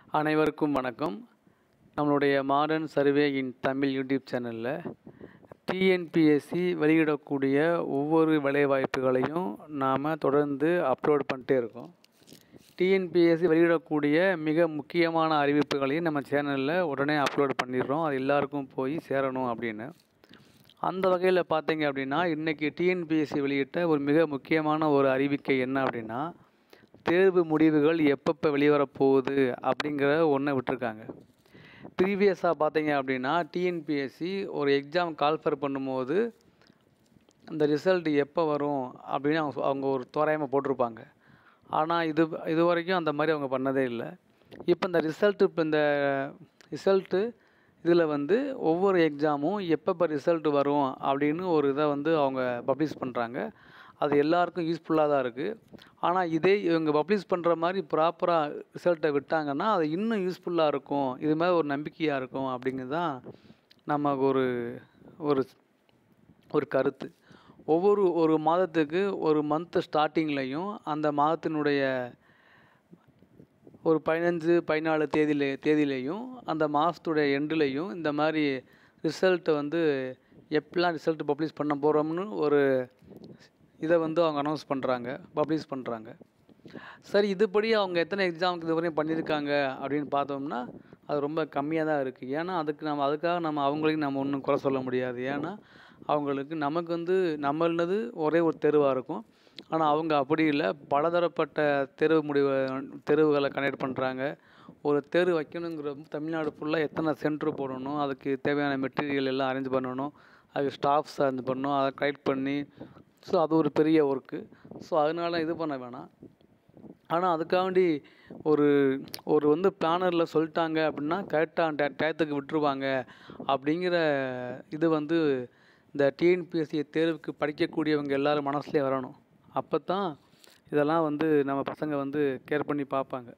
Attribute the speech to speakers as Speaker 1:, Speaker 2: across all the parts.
Speaker 1: அனைவருக்கும் வணக்கம் நம்மளுடைய modern survey in Tamil YouTube சேனலில் டிஎன்பிஎஸ்சி வெளியிடக்கூடிய ஒவ்வொரு வேலைவாய்ப்புகளையும் நாம் தொடர்ந்து அப்லோட் பண்ணிட்டே இருக்கோம் டிஎன்பிஎஸ்சி வெளியிடக்கூடிய மிக முக்கியமான அறிவிப்புகளையும் நம்ம சேனலில் உடனே அப்லோட் பண்ணிடுறோம் அது எல்லாருக்கும் போய் சேரணும் அப்படின்னு அந்த வகையில் பார்த்தீங்க அப்படின்னா இன்றைக்கி டிஎன்பிஎஸ்சி வெளியிட்ட ஒரு மிக முக்கியமான ஒரு அறிவிக்கை என்ன அப்படின்னா தேர்வு முடிவுகள் எப்பப்போ வெளிவரப் போகுது அப்படிங்கிற ஒன்றை விட்டுருக்காங்க ப்ரீவியஸாக பார்த்தீங்க அப்படின்னா டிஎன்பிஎஸ்சி ஒரு எக்ஸாம் கால்ஃபர் பண்ணும்போது அந்த ரிசல்ட் எப்போ வரும் அப்படின்னு அவங்க அவங்க ஒரு தோராயமாக போட்டிருப்பாங்க ஆனால் இது இது வரைக்கும் அந்த மாதிரி அவங்க பண்ணதே இல்லை இப்போ இந்த ரிசல்ட்டு இப்போ இந்த ரிசல்ட்டு இதில் வந்து ஒவ்வொரு எக்ஸாமும் எப்பப்போ ரிசல்ட் வரும் அப்படின்னு ஒரு இதை வந்து அவங்க பப்ளிஷ் பண்ணுறாங்க அது எல்லாருக்கும் யூஸ்ஃபுல்லாக தான் இருக்குது ஆனால் இதே இவங்க பப்ளிஷ் பண்ணுற மாதிரி ப்ராப்பராக ரிசல்ட்டை விட்டாங்கன்னா அது இன்னும் யூஸ்ஃபுல்லாக இருக்கும் இது மாதிரி ஒரு நம்பிக்கையாக இருக்கும் அப்படிங்கிறது தான் நமக்கு ஒரு ஒரு ஒரு கருத்து ஒவ்வொரு ஒரு மாதத்துக்கு ஒரு மந்த் ஸ்டார்டிங்லையும் அந்த மாதத்தினுடைய ஒரு பதினஞ்சு பதினாலு தேதியில தேதியிலையும் அந்த மாதத்துடைய எண்டுலேயும் இந்த மாதிரி ரிசல்ட்டை வந்து எப்படிலாம் ரிசல்ட் பப்ளிஷ் பண்ண போகிறோம்னு ஒரு இதை வந்து அவங்க அனௌன்ஸ் பண்ணுறாங்க பப்ளிஷ் பண்ணுறாங்க சரி இதுபடி அவங்க எத்தனை எக்ஸாமுக்கு இதுவரையும் பண்ணியிருக்காங்க அப்படின்னு பார்த்தோம்னா அது ரொம்ப கம்மியாக தான் இருக்குது ஏன்னா அதுக்கு நம்ம அதுக்காக நம்ம அவங்களையும் நம்ம ஒன்றும் குறை சொல்ல முடியாது ஏன்னா அவங்களுக்கு நமக்கு வந்து நம்மளது ஒரே ஒரு தெருவாக இருக்கும் ஆனால் அவங்க அப்படி இல்லை பலதரப்பட்ட தெருவு முடிவு தெருவுகளை கனெக்ட் பண்ணுறாங்க ஒரு தெரு வைக்கணுங்கிற தமிழ்நாடு ஃபுல்லாக எத்தனை சென்ட்ரு போடணும் அதுக்கு தேவையான மெட்டீரியல் எல்லாம் அரேஞ்ச் பண்ணணும் அதுக்கு ஸ்டாஃப்ஸ் அரேஞ்ச் பண்ணணும் அதை கலெக்ட் பண்ணி ஸோ அது ஒரு பெரிய ஒர்க்கு ஸோ அதனால இது பண்ண வேணாம் ஆனால் அதுக்காண்டி ஒரு ஒரு வந்து பிளானரில் சொல்லிட்டாங்க அப்படின்னா கரெக்டாக டே டயத்துக்கு விட்டுருவாங்க அப்படிங்கிற இது வந்து இந்த டிஎன்பிஎஸ்சி தேர்வுக்கு படிக்கக்கூடியவங்க எல்லோரும் மனசுலேயே வரணும் அப்போ தான் இதெல்லாம் வந்து நம்ம பசங்க வந்து கேர் பண்ணி பார்ப்பாங்க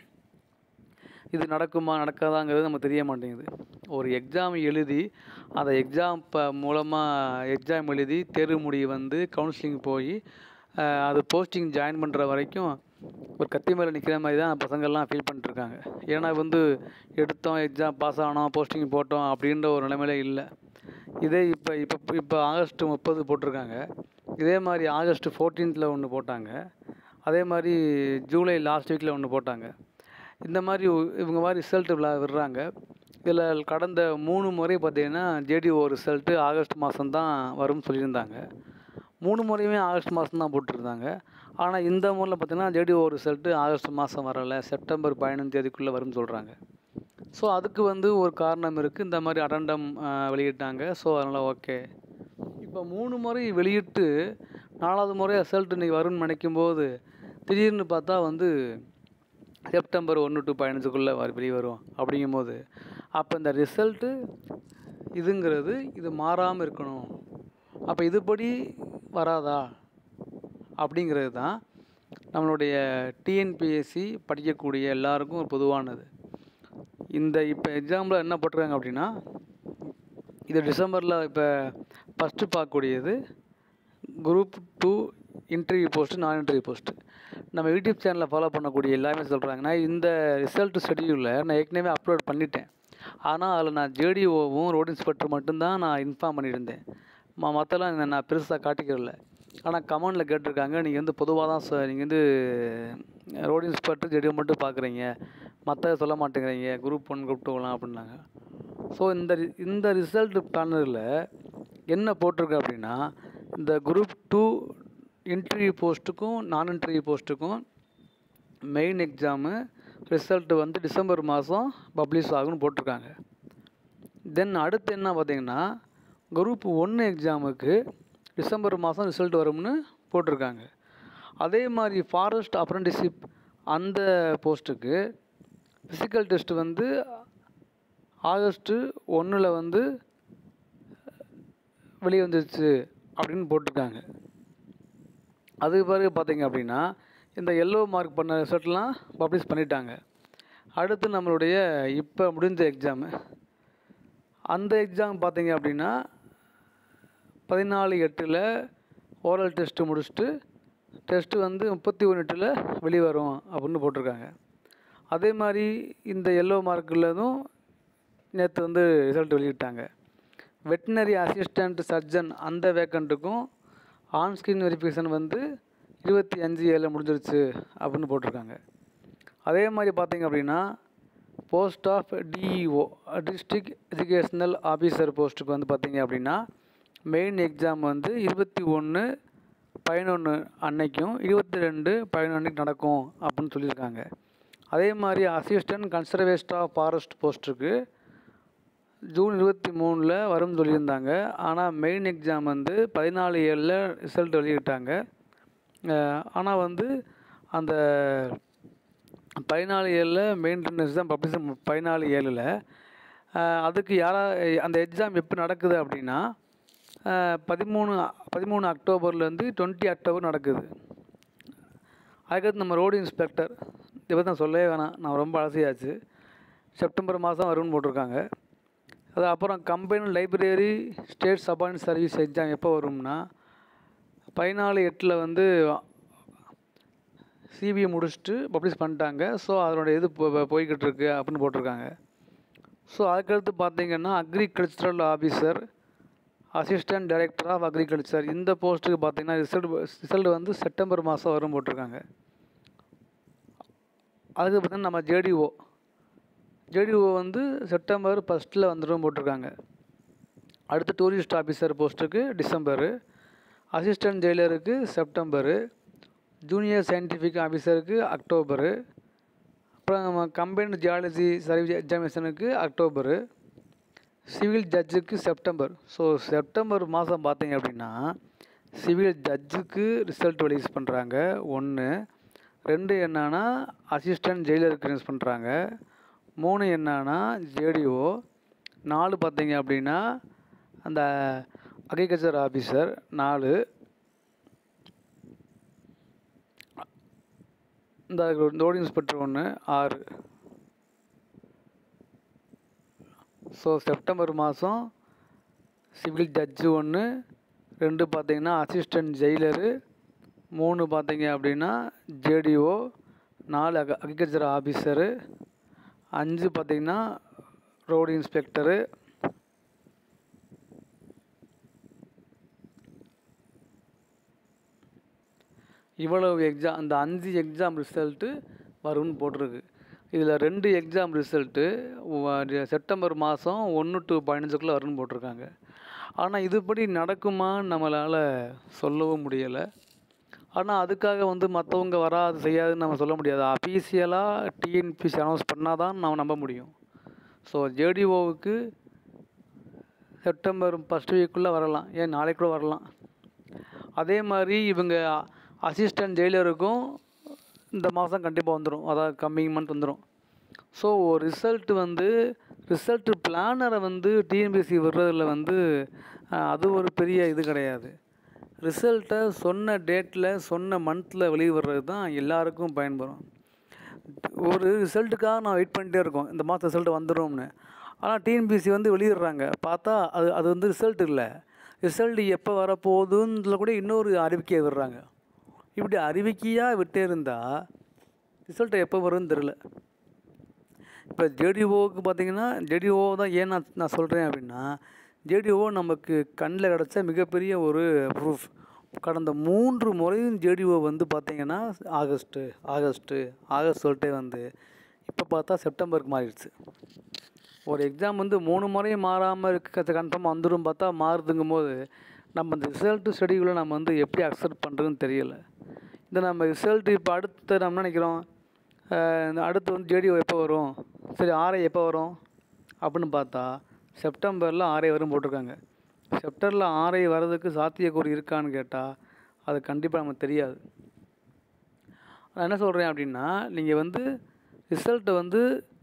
Speaker 1: இது நடக்குமா நடக்காதாங்கிறது நமக்கு தெரிய மாட்டேங்குது ஒரு எக்ஸாம் எழுதி அந்த எக்ஸாம் ப மூலமாக எக்ஸாம் எழுதி தேர்வு முடிவு வந்து கவுன்சிலிங் போய் அது போஸ்டிங் ஜாயின் பண்ணுற வரைக்கும் ஒரு கத்தி மேலே நிற்கிற மாதிரி தான் பசங்கள்லாம் ஃபீல் பண்ணிட்டுருக்காங்க ஏன்னா வந்து எடுத்தோம் எக்ஸாம் பாஸ் ஆனோம் போஸ்டிங் போட்டோம் அப்படின்ற ஒரு நிலைமையில இல்லை இதே இப்போ இப்போ இப்போ ஆகஸ்ட் முப்பது போட்டிருக்காங்க இதே மாதிரி ஆகஸ்ட் ஃபோர்டீன்த்தில் ஒன்று போட்டாங்க அதே மாதிரி ஜூலை லாஸ்ட் வீக்கில் ஒன்று போட்டாங்க இந்த மாதிரி இவங்க மாதிரி ரிசல்ட் விழா விடுறாங்க இதில் கடந்த மூணு முறை பார்த்தீங்கன்னா ஜேடிஓ ரிசல்ட்டு ஆகஸ்ட் மாதம் தான் வரும்னு சொல்லியிருந்தாங்க மூணு முறையுமே ஆகஸ்ட் மாதம் தான் போட்டிருந்தாங்க ஆனால் இந்த முறையில் பார்த்தீங்கன்னா ஜேடிஓ ரிசல்ட்டு ஆகஸ்ட் மாதம் வரலை செப்டம்பர் பதினஞ்சு தேதிக்குள்ளே வரும்னு சொல்கிறாங்க ஸோ அதுக்கு வந்து ஒரு காரணம் இருக்குது இந்த மாதிரி அடண்டம் வெளியிட்டாங்க ஸோ அதனால் ஓகே இப்போ மூணு முறை வெளியிட்டு நாலாவது முறை ரிசல்ட் இன்றைக்கி வரும்னு நினைக்கும் போது திடீர்னு பார்த்தா வந்து செப்டம்பர் ஒன்று டு பதினஞ்சுக்குள்ளே வர வெளியே வரும் அப்படிங்கும்போது அப்போ இந்த ரிசல்ட்டு இதுங்கிறது இது மாறாமல் இருக்கணும் அப்போ இதுபடி வராதா அப்படிங்கிறது தான் நம்மளுடைய டிஎன்பிஎஸ்சி படிக்கக்கூடிய எல்லாருக்கும் ஒரு பொதுவானது இந்த இப்போ எக்ஸாம்பிள் என்ன போட்டிருக்காங்க அப்படின்னா இது டிசம்பரில் இப்போ ஃபஸ்ட்டு பார்க்கக்கூடியது group two interview post non interview post நம்ம யூடியூப் சேனலில் ஃபாலோ பண்ணக்கூடிய எல்லாமே சொல்கிறாங்க நான் இந்த ரிசல்ட் ஷெடியூலில் நான் ஏற்கனவே அப்லோட் பண்ணிட்டேன் ஆனால் அதில் நான் ஜேடிஓவும் ரோட் இன்ஸ்பெக்டர் மட்டும்தான் நான் இன்ஃபார்ம் பண்ணியிருந்தேன் ம மற்றெல்லாம் நான் பெருசாக காட்டிக்கிறல ஆனால் கமெண்டில் கேட்டிருக்காங்க நீங்கள் வந்து பொதுவாக தான் சார் நீங்கள் வந்து ரோடு இன்ஸ்பெக்டர் ஜெடிஓ மட்டும் பார்க்குறீங்க மற்ற சொல்ல மாட்டேங்கிறீங்க குரூப் ஒன் குரூப் டூலாம் அப்படின்னாங்க ஸோ இந்த இந்த ரிசல்ட் பிளானரில் என்ன போட்டிருக்கு அப்படின்னா இந்த குரூப் டூ இன்டர்வியூ போஸ்ட்டுக்கும் நான் இன்டர்வியூ போஸ்ட்டுக்கும் மெயின் எக்ஸாமு ரிசல்ட்டு வந்து டிசம்பர் மாதம் பப்ளிஷ் ஆகும்னு போட்டிருக்காங்க தென் அடுத்து என்ன பார்த்தீங்கன்னா குரூப் ஒன்று எக்ஸாமுக்கு டிசம்பர் மாதம் ரிசல்ட் வரும்னு போட்டிருக்காங்க அதே மாதிரி ஃபாரஸ்ட் அப்ரெண்டிஷிப் அந்த போஸ்ட்டுக்கு ஃபிசிக்கல் டெஸ்ட் வந்து ஆகஸ்ட்டு ஒன்றில் வந்து வெளியே வந்துருச்சு அப்படின்னு போட்டிருக்காங்க அதுக்கு பிறகு பார்த்தீங்க அப்படின்னா இந்த எல்லோ மார்க் பண்ண ரிசல்ட்லாம் பப்ளிஷ் பண்ணிட்டாங்க அடுத்து நம்மளுடைய இப்போ முடிஞ்ச எக்ஸாமு அந்த எக்ஸாம் பார்த்தீங்க அப்படின்னா பதினாலு எட்டில் ஓரல் டெஸ்ட்டு முடிச்சுட்டு டெஸ்ட்டு வந்து முப்பத்தி ஒன்று எட்டில் வெளியே வரும் அப்படின்னு போட்டிருக்காங்க அதே மாதிரி இந்த எல்லோ மார்க்குள்ளதும் நேற்று வந்து ரிசல்ட் வெளியிட்டாங்க வெட்டினரி அசிஸ்டண்ட் சர்ஜன் அந்த வேக்கண்ட்டுக்கும் ஆன் ஸ்கிரீன் வெரிஃபிகேஷன் வந்து இருபத்தி அஞ்சு ஏழில் முடிஞ்சிருச்சு அப்படின்னு போட்டிருக்காங்க அதே மாதிரி பார்த்தீங்க அப்படின்னா post of DEO district educational officer போஸ்ட்டுக்கு வந்து பார்த்தீங்க அப்படின்னா மெயின் எக்ஸாம் வந்து இருபத்தி ஒன்று பதினொன்று அன்னைக்கும் இருபத்தி ரெண்டு பதினொன்றைக்கு நடக்கும் அப்படின்னு சொல்லியிருக்காங்க அதே மாதிரி அசிஸ்டன்ட் கன்சர்வேஸ்ட் ஆஃப் ஃபாரஸ்ட் போஸ்ட்டுக்கு ஜூன் இருபத்தி மூணில் வரும்னு சொல்லியிருந்தாங்க ஆனால் மெயின் எக்ஸாம் வந்து பதினாலு ஏழில் ரிசல்ட் வெளியிட்டாங்க ஆனால் வந்து அந்த பதினாலு ஏழில் மெயின் எக்ஸாம் பப்ளிஷன் பதினாலு ஏழில் அதுக்கு யாரா அந்த எக்ஸாம் எப்போ நடக்குது அப்படின்னா பதிமூணு பதிமூணு அக்டோபர்லேருந்து டுவெண்ட்டி அக்டோபர் நடக்குது அதுக்கடுத்து நம்ம ரோடு இன்ஸ்பெக்டர் இதை பற்றி நான் சொல்லவே வேணாம் நான் ரொம்ப அலசியாச்சு செப்டம்பர் மாதம் வரும்னு போட்டிருக்காங்க அது அப்புறம் combine library state subordinate service exam எப்போ வரும்னா பதினாலு எட்டில் வந்து சிபிஐ முடிச்சுட்டு பப்ளிஷ் பண்ணிட்டாங்க ஸோ அதனோட இது போ- போ- போய்கிட்டு இருக்கு அப்படின்னு போட்டிருக்காங்க ஸோ அதுக்கடுத்து பார்த்தீங்கன்னா agricultural officer assistant director of agriculture இந்த போஸ்ட்டுக்கு பார்த்தீங்கன்னா ரிசல்ட் ரிசல்ட் வந்து செப்டம்பர் மாதம் வரும் போட்டிருக்காங்க அதுக்கு பார்த்தீங்கன்னா நம்ம ஜேடிஓ ஜேடிஓ வந்து செப்டம்பர் ஃபஸ்ட்டில் வந்துடும் போட்டிருக்காங்க அடுத்து டூரிஸ்ட் ஆஃபீஸர் போஸ்ட்டுக்கு டிசம்பரு அசிஸ்டன்ட் ஜெயிலருக்கு செப்டம்பரு ஜூனியர் சயின்டிஃபிக் ஆஃபீஸருக்கு அக்டோபரு அப்புறம் நம்ம கம்பைன்டு ஜியாலஜி சர்வீஸ் எக்ஸாமினேஷனுக்கு அக்டோபரு சிவில் ஜட்ஜுக்கு செப்டம்பர் ஸோ செப்டம்பர் மாதம் பார்த்தீங்க அப்படின்னா சிவில் ஜட்ஜுக்கு ரிசல்ட் ரிலீஸ் பண்ணுறாங்க ஒன்று ரெண்டு என்னன்னா அசிஸ்டன்ட் ஜெயிலருக்கு ரிலீஸ் பண்ணுறாங்க மூணு என்னன்னா ஜேடிஓ நாலு பார்த்தீங்க அப்படின்னா அந்த அக்ரிகல்ச்சர் ஆஃபீஸர் நாலு இந்த ரோடு இன்ஸ்பெக்டர் ஒன்று ஆறு ஸோ செப்டம்பர் மாதம் சிவில் ஜட்ஜு ஒன்று ரெண்டு பார்த்தீங்கன்னா அசிஸ்டன்ட் ஜெயிலரு மூணு பார்த்தீங்க அப்படின்னா ஜேடிஓ நாலு அக அக்ரிகல்ச்சர் ஆஃபீஸரு அஞ்சு பார்த்தீங்கன்னா ரோடு இன்ஸ்பெக்டரு இவ்வளவு எக்ஸாம் அந்த அஞ்சு எக்ஸாம் ரிசல்ட்டு வரும்னு போட்டிருக்கு இதில் ரெண்டு எக்ஸாம் ரிசல்ட்டு செப்டம்பர் மாதம் ஒன்று டு பதினஞ்சுக்குள்ளே வரும்னு போட்டிருக்காங்க ஆனால் இதுபடி நடக்குமான்னு நம்மளால் சொல்லவும் முடியலை ஆனால் அதுக்காக வந்து மற்றவங்க வராது செய்யாதுன்னு நம்ம சொல்ல முடியாது அஃபீஷியலாக டிஎன்பிசி அனௌன்ஸ் பண்ணால் தான் நம்ம நம்ப முடியும் ஸோ ஜேடிஓவுக்கு செப்டம்பர் ஃபஸ்ட் வீக்குள்ளே வரலாம் ஏன் நாளைக்கு கூட வரலாம் அதே மாதிரி இவங்க அசிஸ்டன்ட் ஜெயிலருக்கும் இந்த மாதம் கண்டிப்பாக வந்துடும் அதாவது கம்மிங் மந்த் வந்துடும் ஸோ ஒரு ரிசல்ட் வந்து ரிசல்ட் பிளானரை வந்து டிஎன்பிஎஸ்சி விடுறதுல வந்து அஹ், அது ஒரு பெரிய இது கிடையாது ரிசல்ட்டை சொன்ன டேட்டில் சொன்ன மந்தில் வெளியிடுறது தான் எல்லாருக்கும் பயன்படும் ஒரு ரிசல்ட்டுக்காக நான் வெயிட் பண்ணிட்டே இருக்கோம் இந்த மாதம் ரிசல்ட் வந்துடும்னு ஆனால் டிஎன்பிசி வந்து வெளியிடுறாங்க பார்த்தா அது அது வந்து ரிசல்ட் இல்லை ரிசல்ட் எப்போ வரப்போகுதுன்றதுல கூட இன்னொரு அறிவிக்கையை விடுறாங்க இப்படி அறிவிக்கையாக விட்டே இருந்தால் ரிசல்ட் எப்போ வரும்னு தெரில இப்போ ஜேடிஓவுக்கு பார்த்தீங்கன்னா ஜேடிஓ தான் ஏன் நான் நான் சொல்கிறேன் அப்படின்னா ஜேடிஓ நமக்கு கண்ணில் கிடச்ச மிகப்பெரிய ஒரு ப்ரூஃப் கடந்த மூன்று முறையும் ஜேடிஓ வந்து பார்த்தீங்கன்னா ஆகஸ்ட்டு ஆகஸ்ட்டு ஆகஸ்ட் சொல்லிட்டே வந்து இப்போ பார்த்தா செப்டம்பருக்கு மாறிடுச்சு ஒரு எக்ஸாம் வந்து மூணு முறையும் மாறாமல் இருக்க கன்ஃபார்ம் வந்துடும் பார்த்தா மாறுதுங்கும் போது நம்ம இந்த ரிசல்ட்டு ஸ்டடிகளை நம்ம வந்து எப்படி அக்செப்ட் பண்ணுறதுன்னு தெரியல இந்த நம்ம ரிசல்ட் இப்போ அடுத்து நம்ம என்ன நினைக்கிறோம் அஹ் இந்த அடுத்து வந்து ஜேடிஓ எப்போ வரும் சரி ஆர்ஐ எப்போ வரும் அப்படின்னு பார்த்தா செப்டம்பரில் ஆர்ஐ வரும் போட்டிருக்காங்க செப்டம்பரில் ஆர்ஐ வர்றதுக்கு சாத்தியக்கூறு இருக்கான்னு கேட்டால் அது கண்டிப்பாக நமக்கு தெரியாது நான் என்ன சொல்கிறேன் அப்படின்னா நீங்கள் வந்து ரிசல்ட்டை வந்து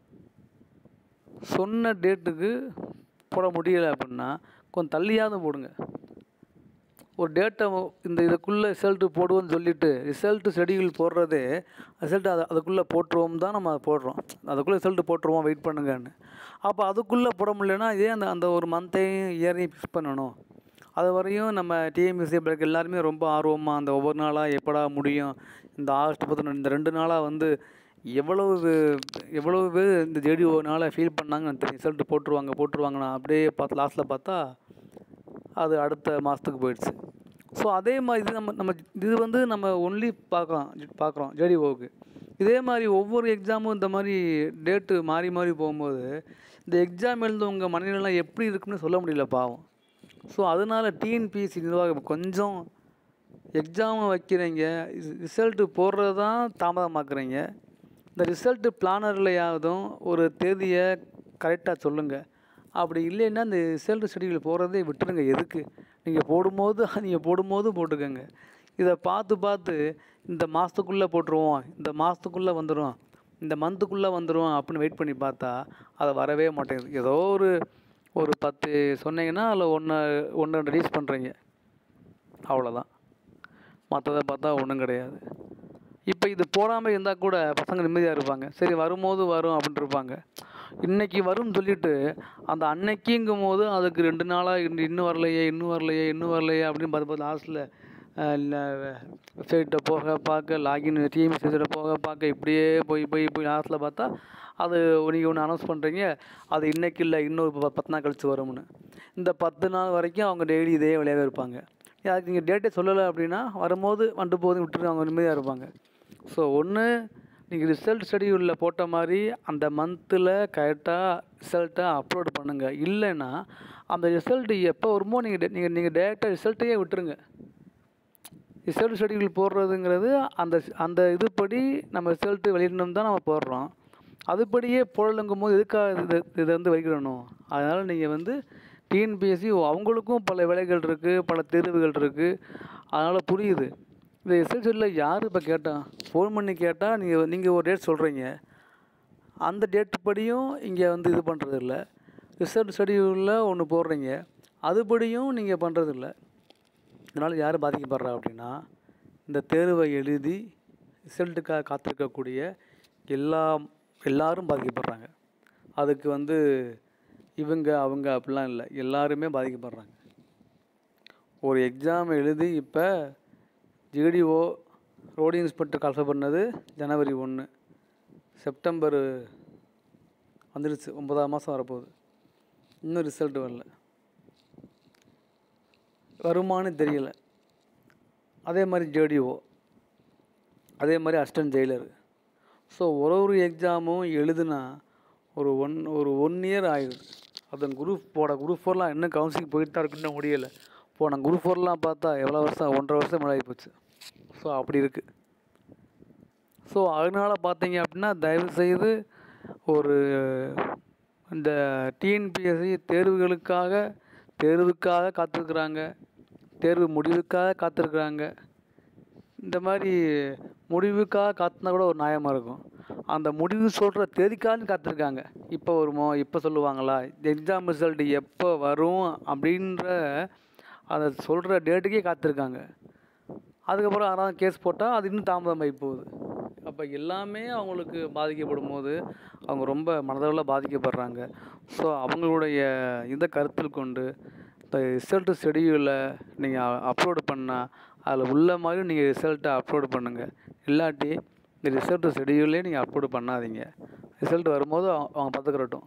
Speaker 1: சொன்ன டேட்டுக்கு போட முடியலை அப்படின்னா கொஞ்சம் தள்ளியாவது போடுங்க ஒரு டேட்டை இந்த இதுக்குள்ளே ரிசல்ட்டு போடுவோம்னு சொல்லிட்டு ரிசல்ட்டு ஷெடியூல் போடுறதே ரிசல்ட் அதை அதுக்குள்ளே போட்டுருவோம் தான் நம்ம அதை போடுறோம் அதுக்குள்ளே ரிசல்ட்டு போட்டுருவோம் வெயிட் பண்ணுங்கன்னு அப்போ அதுக்குள்ளே போட முடியலன்னா இதே அந்த அந்த ஒரு மந்த்தையும் இயரையும் ஃபிக்ஸ் பண்ணணும் அது வரையும் நம்ம டிஎம்எஸ்சி பிள்ளைக்கு எல்லாருமே ரொம்ப ஆர்வமாக அந்த ஒவ்வொரு நாளாக எப்படா முடியும் இந்த ஆகஸ்ட் பத்து இந்த ரெண்டு நாளாக வந்து எவ்வளவு எவ்வளவு பேர் இந்த ஜேடிஓனால் ஃபீல் பண்ணாங்க எனக்கு தெரியும் ரிசல்ட் போட்டுருவாங்க போட்டுருவாங்கண்ணா அப்படியே பார்த்து லாஸ்ட்டில் பார்த்தா அது அடுத்த மாதத்துக்கு போயிடுச்சு ஸோ அதே மாதிரி இது நம்ம நம்ம இது வந்து நம்ம ஒன்லி பார்க்கலாம் பார்க்குறோம் ஜேடிஓவுக்கு இதே மாதிரி ஒவ்வொரு எக்ஸாமும் இந்த மாதிரி டேட்டு மாறி மாறி போகும்போது இந்த எக்ஸாம் எழுந்தவங்க மனநிலைலாம் எப்படி இருக்குன்னு சொல்ல முடியல பாவம் ஸோ அதனால டிஎன்பிஎஸ்சி நிர்வாகம் கொஞ்சம் எக்ஸாம் வைக்கிறீங்க ரிசல்ட்டு போடுறது தான் தாமதமாக்குறீங்க இந்த ரிசல்ட்டு பிளானர்லையாவதும் ஒரு தேதியை கரெக்டாக சொல்லுங்கள் அப்படி இல்லைன்னா இந்த ரிசல்ட் ஷெடியூல் போகிறதே விட்டுருங்க எதுக்கு நீங்கள் போடும்போது நீங்கள் போடும்போது போட்டுக்கோங்க இதை பார்த்து பார்த்து இந்த மாதத்துக்குள்ளே போட்டுருவோம் இந்த மாதத்துக்குள்ளே வந்துடும் இந்த மந்த்துக்குள்ளே வந்துடும் அப்படின்னு வெயிட் பண்ணி பார்த்தா அது வரவே மாட்டேங்குது ஏதோ ஒரு ஒரு பத்து சொன்னீங்கன்னா அதில் ஒன்று ஒன்று ரிலீஸ் பண்ணுறீங்க அவ்வளோதான் மற்றதை பார்த்தா ஒன்றும் கிடையாது இப்போ இது போடாமல் இருந்தால் கூட பசங்க நிம்மதியாக இருப்பாங்க சரி வரும்போது வரும் அப்படின்ட்டு இருப்பாங்க இன்னைக்கு வரும்னு சொல்லிட்டு அந்த அன்னைக்குங்கும் போது அதுக்கு ரெண்டு நாளாக இன்னும் இன்னும் வரலையே இன்னும் வரலையே இன்னும் வரலையே அப்படின்னு பார்த்து பார்த்து லாஸ்ட்டில் வெப்சைட்டை போக பார்க்க லாகின் டிஎம் வெப்சைட்டை போக பார்க்க இப்படியே போய் போய் போய் லாஸ்ட்டில் பார்த்தா அது நீங்கள் ஒன்று அனௌன்ஸ் பண்ணுறீங்க அது இன்னைக்கு இல்லை இன்னொரு ப- பத்து நாள் கழிச்சு வரும்னு இந்த பத்து நாள் வரைக்கும் அவங்க டெய்லி இதே வேலையாகவே இருப்பாங்க அதுக்கு நீங்கள் டேட்டே சொல்லலை அப்படின்னா வரும்போது வந்துட்டு போகுது விட்டுட்டு அவங்க நிம்மதியாக இருப்பாங்க ஸோ ஒன்று நீங்கள் ரிசல்ட் ஷெடியூலில் போட்ட மாதிரி அந்த மந்தில் கரெக்டாக ரிசல்ட்டை அப்லோட் பண்ணுங்கள் இல்லைன்னா அந்த ரிசல்ட்டு எப்போ வருமோ நீங்கள் நீங்கள் நீங்கள் டேரெக்டாக ரிசல்ட்டையே விட்டுருங்க ரிசல்ட் ஷெடியூல் போடுறதுங்கிறது அந்த அந்த இதுபடி நம்ம ரிசல்ட்டு வெளியிடணும் தான் நம்ம போடுறோம் அதுபடியே போடலங்கும் போது எதுக்காக இது இதை வந்து வெளியிடணும் அதனால் நீங்கள் வந்து டிஎன்பிஎஸ்சி அவங்களுக்கும் பல வேலைகள் இருக்குது பல தேர்வுகள் இருக்குது அதனால் புரியுது இந்த ரிசல்ட் ஷெடியூலில் யார் இப்போ கேட்டான் ஃபோன் பண்ணி கேட்டால் நீங்கள் நீங்கள் ஒரு டேட் சொல்கிறீங்க அந்த டேட் படியும் இங்கே வந்து இது பண்ணுறது இல்லை ரிசல்ட் ஷெடியூலில் ஒன்று போடுறீங்க அதுபடியும் நீங்கள் பண்ணுறது இல்லை இதனால் யார் பாதிக்கப்படுறா அப்படின்னா இந்த தேர்வை எழுதி ரிசல்ட்டுக்காக காத்திருக்கக்கூடிய எல்லா எல்லாரும் பாதிக்கப்படுறாங்க அதுக்கு வந்து இவங்க அவங்க அப்படிலாம் இல்லை எல்லாருமே பாதிக்கப்படுறாங்க ஒரு எக்ஸாம் எழுதி இப்போ ஜிடிஓ ரோடு இன்ஸ்பெக்டர் கால்ஃபர் பண்ணது ஜனவரி ஒன்று செப்டம்பர் வந்துடுச்சு ஒன்பதாம் மாதம் வரப்போகுது இன்னும் ரிசல்ட் வரல வருமானு தெரியல அதே மாதிரி ஜேடிஓ அதே மாதிரி அசிஸ்டன்ட் ஜெயிலர் ஸோ ஒரு ஒரு எக்ஸாமும் எழுதுனா ஒரு ஒன் ஒரு ஒன் இயர் ஆயிடுது அதன் குரூப் போட குரூப் ஃபோர்லாம் இன்னும் கவுன்சிலிங் போயிட்டு தான் இருக்கு இன்னும் முடியலை போன குரூப் ஃபோர்லாம் பார்த்தா எவ்வளோ வருஷம் ஒன்றரை வருஷம் மேலே ஆகி போச்சு ஸோ அப்படி இருக்குது ஸோ அதனால் பார்த்தீங்க அப்படின்னா தயவுசெய்து ஒரு இந்த டிஎன்பிஎஸ்சி தேர்வுகளுக்காக தேர்வுக்காக காத்திருக்கிறாங்க தேர்வு முடிவுக்காக காத்திருக்கிறாங்க இந்த மாதிரி முடிவுக்காக காத்துனா கூட ஒரு நியாயமாக இருக்கும் அந்த முடிவு சொல்கிற தேதிக்காக காத்திருக்காங்க இப்போ வருமோ இப்போ சொல்லுவாங்களா எக்ஸாம் ரிசல்ட் எப்போ வரும் அப்படின்ற அதை சொல்கிற டேட்டுக்கே காத்திருக்காங்க அதுக்கப்புறம் யாராவது கேஸ் போட்டால் அது இன்னும் தாமதமாகி போகுது அப்போ எல்லாமே அவங்களுக்கு பாதிக்கப்படும் போது அவங்க ரொம்ப மனதளவில் பாதிக்கப்படுறாங்க ஸோ அவங்களுடைய இதை கருத்தில் கொண்டு இந்த ரிசல்ட்டு ஷெடியூலை நீங்கள் அப்லோடு பண்ணால் அதில் உள்ள மாதிரி நீங்கள் ரிசல்ட்டை அப்லோடு பண்ணுங்கள் இல்லாட்டி இந்த ரிசல்ட்டு ஷெடியூலே நீங்கள் அப்லோடு பண்ணாதீங்க ரிசல்ட் வரும்போது அவங்க அவங்க பார்த்துக்கிறட்டும்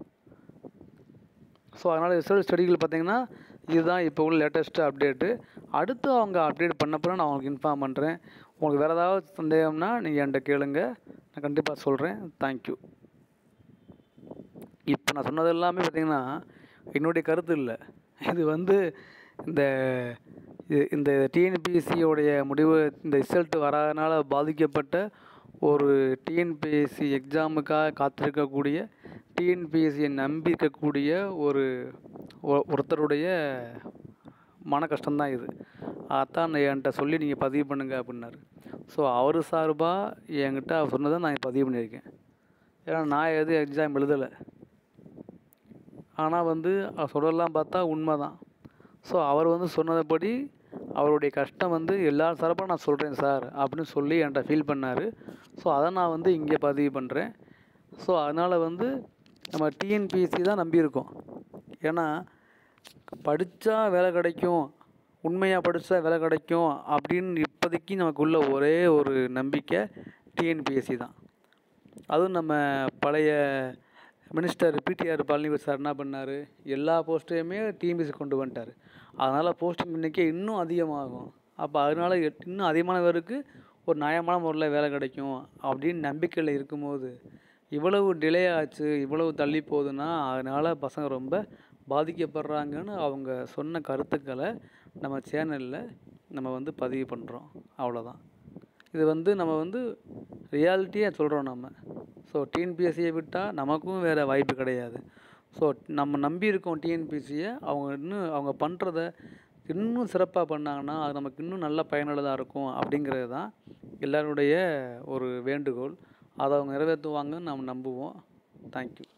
Speaker 1: ஸோ அதனால் ரிசல்ட் ஸ்டடிகள் பார்த்தீங்கன்னா இதுதான் இப்போ உள்ள லேட்டஸ்ட்டு அப்டேட்டு அடுத்து அவங்க அப்டேட் பண்ணப்பறம் நான் உங்களுக்கு இன்ஃபார்ம் பண்ணுறேன் உங்களுக்கு வேறு ஏதாவது சந்தேகம்னா நீங்கள் என்கிட்ட கேளுங்க நான் கண்டிப்பாக சொல்கிறேன் தேங்க்யூ இப்போ நான் சொன்னது எல்லாமே பார்த்தீங்கன்னா என்னுடைய கருத்து இல்லை இது வந்து இந்த இது- இந்த டிஎன்பிஎஸ்சியோடைய முடிவு இந்த ரிசல்ட் வராதனால பாதிக்கப்பட்ட ஒரு டிஎன்பிஎஸ்சி எக்ஸாமுக்காக காத்திருக்கக்கூடிய டிஎன்பிஎஸ்சியை நம்பி இருக்கக்கூடிய ஒரு ஒ- ஒருத்தருடைய மன கஷ்டம்தான் இது அதான் நான் என்கிட்ட சொல்லி நீங்கள் பதிவு பண்ணுங்க அப்படின்னாரு ஸோ அவர் சார்பாக என்கிட்ட அவர் சொன்னதை நான் பதிவு பண்ணியிருக்கேன் ஏன்னா நான் எதுவும் எக்ஸாம் எழுதலை ஆனால் வந்து அவர் சொல்லலாம் பார்த்தா உண்மை தான் ஸோ அவர் வந்து சொன்னதுபடி அவருடைய கஷ்டம் வந்து எல்லா சார்பாக நான் சொல்கிறேன் சார் அப்படின்னு சொல்லி என்கிட்ட ஃபீல் பண்ணார் ஸோ அதை நான் வந்து இங்கே பதிவு பண்ணுறேன் ஸோ அதனால் வந்து நம்ம டிஎன்பிஎஸ்சி தான் நம்பியிருக்கோம் ஏன்னா படித்தா வேலை கிடைக்கும் உண்மையாக படித்தா வேலை கிடைக்கும் அப்படின்னு இப்போதைக்கு நமக்குள்ள ஒரே ஒரு நம்பிக்கை டிஎன்பிஎஸ்சி தான் அதுவும் நம்ம பழைய மினிஸ்டர் பிடிஆர் பழனிவேல் சார் என்ன பண்ணார் எல்லா போஸ்ட்டையுமே டிஎன்பிசி கொண்டு வந்துட்டார் அதனால் போஸ்டிங் எண்ணிக்கை இன்னும் அதிகமாகும் அப்போ அதனால எட்- இன்னும் அதிகமான பேருக்கு ஒரு நியாயமான முறையில் வேலை கிடைக்கும் அப்படின்னு நம்பிக்கையில் இருக்கும்போது இவ்வளவு டிலே ஆச்சு இவ்வளவு தள்ளி போகுதுன்னா அதனால் பசங்க ரொம்ப பாதிக்கப்படுறாங்கன்னு அவங்க சொன்ன கருத்துக்களை நம்ம சேனலில் நம்ம வந்து பதிவு பண்ணுறோம் அவ்வளோதான் இது வந்து நம்ம வந்து ரியாலிட்டியாக சொல்கிறோம் நம்ம ஸோ டிஎன்பிஎஸ்சியை விட்டால் நமக்கும் வேறு வாய்ப்பு கிடையாது ஸோ நம்ம நம்பி இருக்கோம் டிஎன்பிஎஸ்சியை அவங்க இன்னும் அவங்க பண்ணுறத இன்னும் சிறப்பாக பண்ணாங்கன்னா அது நமக்கு இன்னும் நல்ல பயனுள்ளதாக இருக்கும் அப்படிங்கிறது தான் எல்லாருடைய ஒரு வேண்டுகோள் அதை அவங்க நிறைவேற்றுவாங்கன்னு நம்ம நம்புவோம் தேங்க்யூ